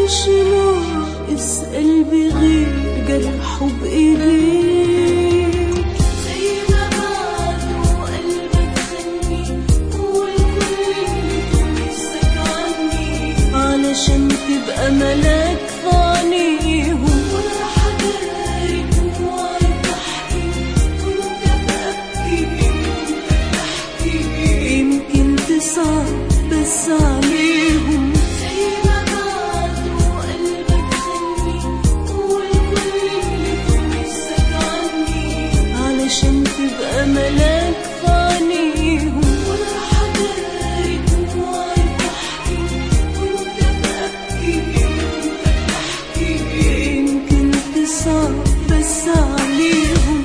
مش ناقص قلبي غير جرحه بإيديك زي ما بعده قلبك خلني قول كل اللي نفسك عني علشان تبقى ملاك في عينيهم وانا حداري دموعي تحكي كنت ببكي كنت بحكي يمكن تصعب بس عليهم زي ما بعده قلبك خلني قول كل اللي نفسك عني علشان تبقى ملاك في عينيهم وانا حداري دموعي تحكي كنت ببكي كنت بحكي يمكن تصعب بس عليهم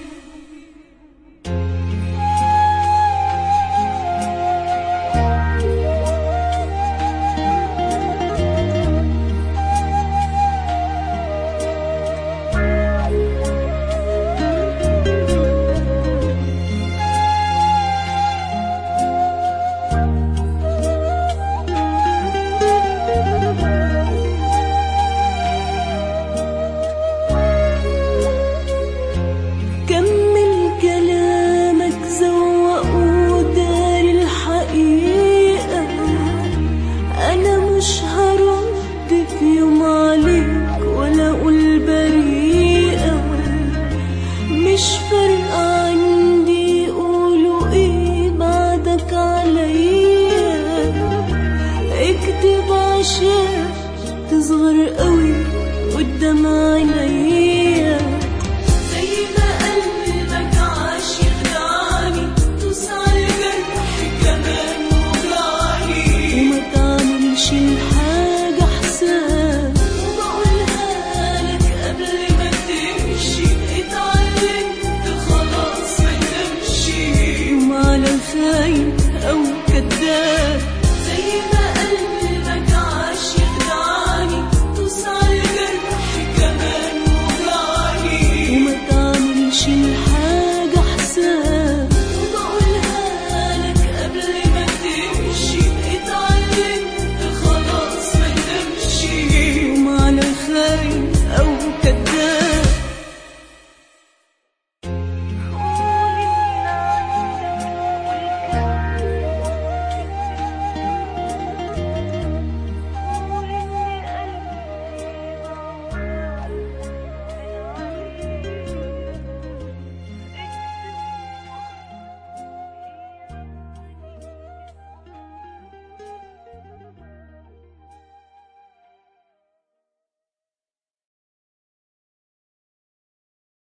كمل كلامك زوقوا دار الحقيقة أنا مش هرد في يوم عليك ولا أقول بريئة مش فارقة عندي يقولوا إيه بعدك عليا اكتب عشان تصغر قوي قدام عينيا